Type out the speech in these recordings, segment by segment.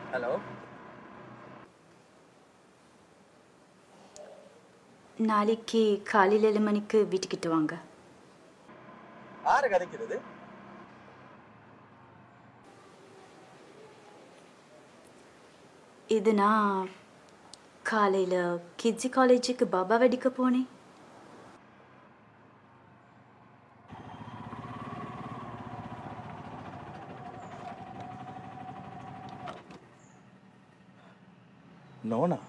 hello நாளைக்கு காலையில் ஏழு மணிக்கு வீட்டுக்கிட்ட வாங்க யாரு கதைக்கிறது இது நான் காலையில் கிட்ஸி காலேஜுக்கு பாபா வெடிக்க போனேன் நோனா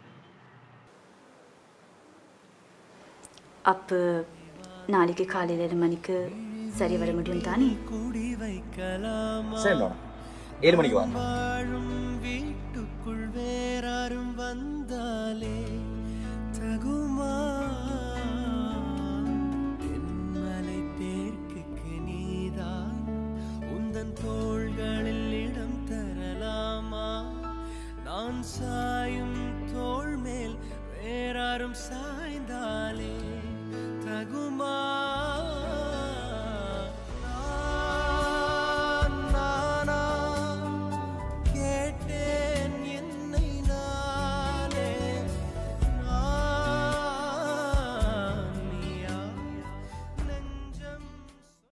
அப்போ நாளைக்கு காலையில் ஏழு மணிக்கு சரி வர முடியும் தானே கூடி வைக்கலாமா சரி நோனா ஏழு மணிக்கு வாங்க வாழும் வீட்டுக்குள் வேறாரும் வந்தாலே தகுமா தென்மலை தேர்க்குக்கு நீதான் உந்தன் தோள்களில் இடம் தரலாமா நான் சாயும் தோள் மேல் வேறாரும் சாய்ந்தாலே தகுமா